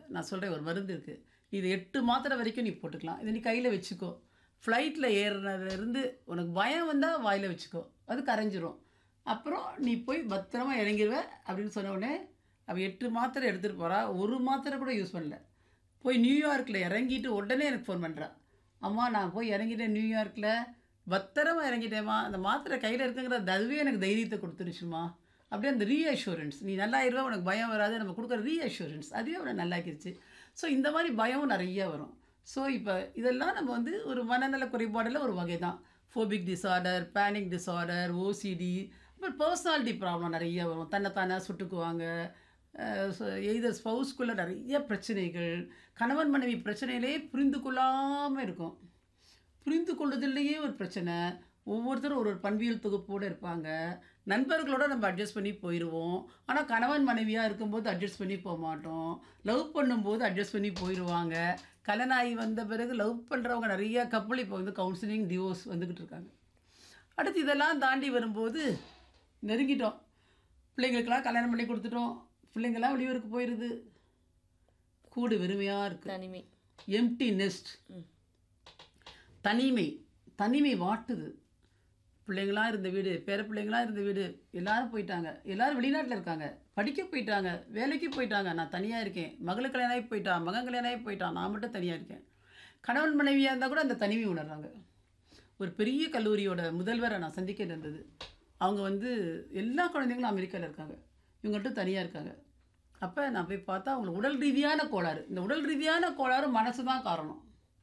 நான் சொல்கிறேன் ஒரு மருந்து இருக்குது இது எட்டு மாத்திரை வரைக்கும் நீ போட்டுக்கலாம் இதை நீ கையில் வச்சுக்கோ ஃப்ளைட்டில் ஏறினதுலேருந்து உனக்கு பயம் வந்தால் வாயில் வச்சுக்கோ அது கரைஞ்சிரும் அப்புறம் நீ போய் பத்திரமா இறங்கிடுவ அப்படின்னு சொன்ன உடனே அவள் எட்டு மாத்திரை எடுத்துகிட்டு போகிறா ஒரு மாத்திரை கூட யூஸ் பண்ணல போய் நியூயார்க்கில் இறங்கிட்டு உடனே எனக்கு ஃபோன் பண்ணுறா அம்மா நான் போய் இறங்கிட்டேன் நியூயார்க்கில் பத்திரமா இறங்கிட்டேம்மா அந்த மாத்திரை கையில் இருக்குங்கிற அதுவே எனக்கு தைரியத்தை கொடுத்துருச்சுமா அப்படியே அந்த ரீஅஷூரன்ஸ் நீ நல்லாயிருவா உனக்கு பயம் வராது நம்ம கொடுக்குற ரீஅஷூரன்ஸ் அதுவே உனக்கு நல்லாக்கிருச்சு ஸோ இந்த மாதிரி பயமும் நிறைய வரும் ஸோ இப்போ இதெல்லாம் நம்ம வந்து ஒரு மனநல குறைபாடில் ஒரு வகை தான் phobic disorder panic disorder OCD அப்புறம் பர்சனாலிட்டி ப்ராப்ளம் நிறைய வரும் தன்னைத்தானே சுட்டுக்குவாங்க எய்தர் ஸ்பவுஸ்குள்ளே நிறைய பிரச்சனைகள் கணவன் மனைவி பிரச்சனையிலே புரிந்து கொள்ளாமல் இருக்கும் புரிந்து கொள்வதிலேயே ஒரு பிரச்சனை ஒவ்வொருத்தரும் ஒரு ஒரு பண்பியல் தொகுப்போடு இருப்பாங்க நண்பர்களோட நம்ம அட்ஜஸ்ட் பண்ணி போயிடுவோம் ஆனால் கணவன் மனைவியாக இருக்கும்போது அட்ஜஸ்ட் பண்ணி போக மாட்டோம் லவ் பண்ணும்போது அட்ஜஸ்ட் பண்ணி போயிடுவாங்க கல்யாணாகி வந்த பிறகு லவ் பண்ணுறவங்க நிறைய கப்பல் இப்போ வந்து கவுன்சிலிங் டிவோர்ஸ் வந்துக்கிட்டு இருக்காங்க அடுத்து இதெல்லாம் தாண்டி வரும்போது நெருங்கிட்டோம் பிள்ளைங்களுக்கெல்லாம் கல்யாணம் பண்ணி கொடுத்துட்டோம் பிள்ளைங்கள்லாம் வெளியூருக்கு போயிடுது கூடு வெறுமையாக இருக்குது தனிமை எம்டி நெஸ்ட் தனிமை தனிமை வாட்டுது பிள்ளைங்களாம் இருந்த வீடு பேர பிள்ளைங்களாம் இருந்த வீடு எல்லாரும் போயிட்டாங்க எல்லாரும் வெளிநாட்டில் இருக்காங்க படிக்க போயிட்டாங்க வேலைக்கு போயிட்டாங்க நான் தனியாக இருக்கேன் மகளுக்கு கல்யாணம் ஆகி போயிட்டான் மகன் கல்யாணம் ஆகி போயிட்டான் நான் மட்டும் தனியாக இருக்கேன் கணவன் மனைவியாக இருந்தால் கூட அந்த தனிமை உணர்றாங்க ஒரு பெரிய கல்லூரியோட முதல்வரை நான் சந்திக்க இருந்தது அவங்க வந்து எல்லா குழந்தைங்களும் அமெரிக்காவில் இருக்காங்க இவங்க மட்டும் தனியாக இருக்காங்க அப்போ நான் போய் பார்த்தா அவங்களுக்கு உடல் ரீதியான கோளாறு இந்த உடல் ரீதியான கோளாறு மனசு தான் காரணம்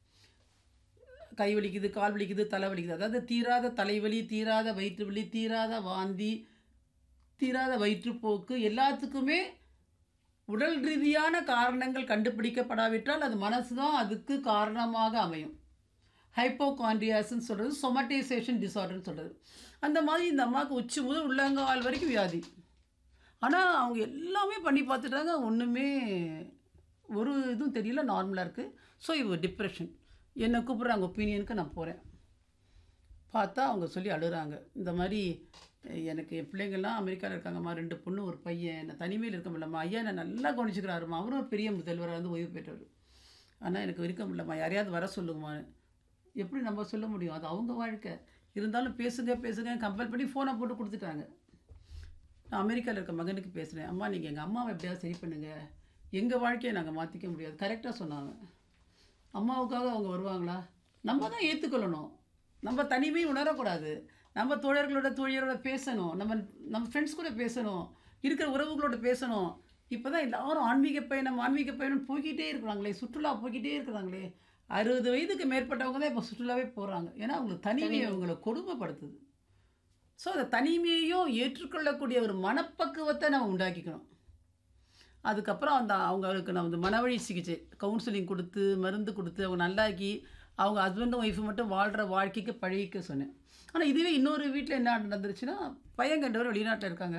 கை வலிக்குது கால் வலிக்குது தலை வலிக்குது அதாவது தீராத தலைவலி தீராத வயிற்று வலி தீராத வாந்தி தீராத வயிற்றுப்போக்கு எல்லாத்துக்குமே உடல் ரீதியான காரணங்கள் கண்டுபிடிக்கப்படாவிட்டால் அது மனசு தான் அதுக்கு காரணமாக அமையும் ஹைப்போகாண்ட்ரியாஸ்ன்னு சொல்கிறது சொமட்டைசேஷன் டிசார்டர்னு சொல்கிறது அந்த மாதிரி இந்த அம்மாவுக்கு உச்சி முதல் உள்ளங்கால் வரைக்கும் வியாதி ஆனால் அவங்க எல்லாமே பண்ணி பார்த்துட்டாங்க ஒன்றுமே ஒரு இதுவும் தெரியல நார்மலாக இருக்குது ஸோ இவ டிப்ரெஷன் என்னை கூப்பிட்றாங்க ஒப்பீனியனுக்கு நான் போகிறேன் பார்த்தா அவங்க சொல்லி அழுகிறாங்க இந்த மாதிரி "அஹ், எனக்கு என் பிள்ளைங்கள்லாம் அமெரிக்காவில் இருக்காங்கம்மா ரெண்டு பொண்ணு ஒரு பையன் நான் தனிமையில் இருக்க முடியலம்மா ஐயா என்னை நல்லா கவனிச்சுக்கிறாருமா அவரும் ஒரு பெரிய முதல்வராக வந்து ஓய்வு பெற்றவர் ஆனால் எனக்கு இருக்க முடியலம்மா யாரையாவது வர சொல்லுங்கம்மான்னு எப்படி நம்ம சொல்ல முடியும் அது அவங்க வாழ்க்கை இருந்தாலும் பேசுங்க பேசுங்க கம்பல் பண்ணி ஃபோனை போட்டு கொடுத்துட்டாங்க நான் அமெரிக்காவில் இருக்க மகனுக்கு பேசுகிறேன் அம்மா நீங்கள் எங்கள் அம்மாவை எப்படியாவது சரி பண்ணுங்கள் எங்கள் வாழ்க்கையை நாங்கள் மாற்றிக்க முடியாது கரெக்டாக சொன்னாங்க அம்மாவுக்காக அவங்க வருவாங்களா நம்ம தான் ஏற்றுக்கொள்ளணும் நம்ம தனிமை உணரக்கூடாது நம்ம தோழர்களோட தோழியரோட பேசணும் நம்ம நம்ம ஃப்ரெண்ட்ஸ் கூட பேசணும் இருக்கிற உறவுகளோட பேசணும் இப்போ தான் எல்லாரும் ஆன்மீக பயணம் ஆன்மீக பயணம் போய்கிட்டே இருக்கிறாங்களே சுற்றுலா போய்கிட்டே இருக்கிறாங்களே அறுபது வயதுக்கு மேற்பட்டவங்க தான் இப்போ சுற்றுலாவே போகிறாங்க ஏன்னா அவங்களுக்கு தனிமை அவங்களை கொடுமைப்படுத்துது ஸோ அந்த தனிமையையும் ஏற்றுக்கொள்ளக்கூடிய ஒரு மனப்பக்குவத்தை நம்ம உண்டாக்கிக்கணும் அதுக்கப்புறம் அந்த அவங்களுக்கு நான் வந்து மனவழி சிகிச்சை கவுன்சிலிங் கொடுத்து மருந்து கொடுத்து அவங்க நல்லாக்கி அவங்க ஹஸ்பண்டும் ஒய்ஃபு மட்டும் வாழ்கிற வாழ்க்கைக்கு பழகிக்க சொன்னேன் ஆனால் இதுவே இன்னொரு வீட்டில் என்ன நடந்துருச்சுன்னா பையன் கண்டவர் வெளிநாட்டில் இருக்காங்க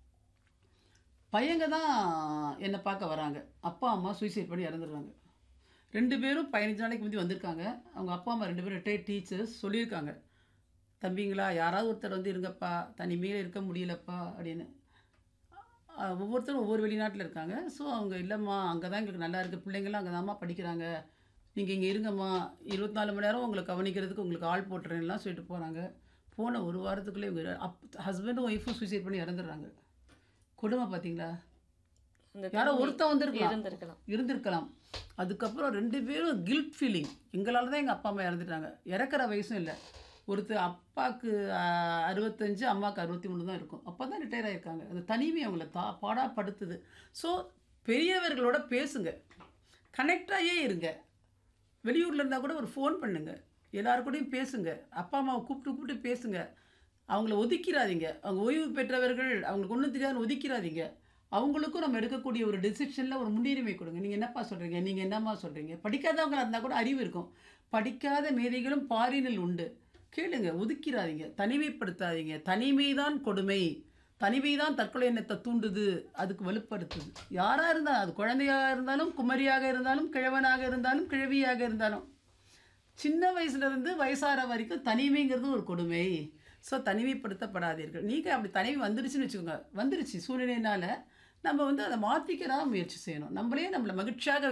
பையங்க தான் என்னை பார்க்க வராங்க அப்பா அம்மா சூசைட் பண்ணி இறந்துடுறாங்க ரெண்டு பேரும் பதினஞ்சு நாளைக்கு முந்தி வந்திருக்காங்க அவங்க அப்பா அம்மா ரெண்டு பேரும் ரிட்டையர்ட் டீச்சர்ஸ் சொல்லியிருக்காங்க தம்பிங்களா யாராவது ஒருத்தர் வந்து இருங்கப்பா தனிமையில் இருக்க முடியலப்பா அப்படின்னு அஹ் ஒவ்வொருத்தரும் ஒவ்வொரு வெளிநாட்டில் இருக்காங்க ஸோ அவங்க இல்லைம்மா அங்கே தான் எங்களுக்கு நல்லா இருக்குது பிள்ளைங்களாம் அங்கே தான்மா படிக்கிறாங்க நீங்கள் இங்கே இருங்கம்மா இருபத்தி நாலு மணி நேரம் உங்களை கவனிக்கிறதுக்கு உங்களுக்கு ஆள் போட்டுறேன்லாம் சொல்லிட்டு போகிறாங்க போன ஒரு வாரத்துக்குள்ளே இவங்க அப் ஹஸ்பண்டும் ஒய்ஃபும் சூசைட் பண்ணி இறந்துடுறாங்க கொடுமை பார்த்தீங்களா அந்த யாரோ ஒருத்தன் வந்திருக்கலாம் இருந்திருக்கலாம் இருந்திருக்கலாம் அதுக்கப்புறம் ரெண்டு பேரும் கில்ட் ஃபீலிங் எங்களால் தான் எங்கள் அப்பா அம்மா இறந்துட்டாங்க இறக்குற வயசும் இல்லை ஒருத்தர் அப்பாவுக்கு ஆஹ், அறுபத்தஞ்சு அம்மாவுக்கு அறுபத்தி மூணு தான் இருக்கும் அப்போ தான் ரிட்டையர் ஆகிருக்காங்க அந்த தனிமை அவங்கள தா பாடாப்படுத்துது ஸோ பெரியவர்களோட பேசுங்க கனெக்டாகவே இருங்க வெளியூரில் இருந்தால் கூட ஒரு ஃபோன் பண்ணுங்க எல்லார் கூடயும் பேசுங்க அப்பா அம்மாவை கூப்பிட்டு கூப்பிட்டு பேசுங்க அவங்கள ஒதுக்கிறாதீங்க அவங்க ஓய்வு பெற்றவர்கள் அவங்களுக்கு ஒன்றும் தெரியாது ஒதுக்கிறாதீங்க அவங்களுக்கும் நம்ம எடுக்கக்கூடிய ஒரு டெசிஷனில் ஒரு முன்னுரிமை கொடுங்க நீங்கள் என்னப்பா சொல்கிறீங்க நீங்கள் என்னம்மா சொல்கிறீங்க படிக்காதவங்களா இருந்தால் கூட அறிவு இருக்கும் படிக்காத மேதைகளும் பாரினில் உண்டு கேளுங்க ஒதுக்கிறாதீங்க தனிமைப்படுத்தாதீங்க தனிமைதான் கொடுமை தனிமை தான் தற்கொலை எண்ணத்தை தூண்டுது அதுக்கு வலுப்படுத்துது யாராக இருந்தாலும் அது குழந்தையாக இருந்தாலும் குமரியாக இருந்தாலும் கிழவனாக இருந்தாலும் கிழவியாக இருந்தாலும் சின்ன வயசுல இருந்து வயசார வரைக்கும் தனிமைங்கிறது ஒரு கொடுமை ஸோ தனிமைப்படுத்தப்படாதீர்கள் நீங்கள் அப்படி தனிமை வந்துருச்சுன்னு வச்சுக்கோங்க வந்துருச்சு சூழ்நிலையினால நம்ம வந்து அதை மாற்றிக்கிறா முயற்சி செய்யணும் நம்மளே நம்மளை மகிழ்ச்சியாக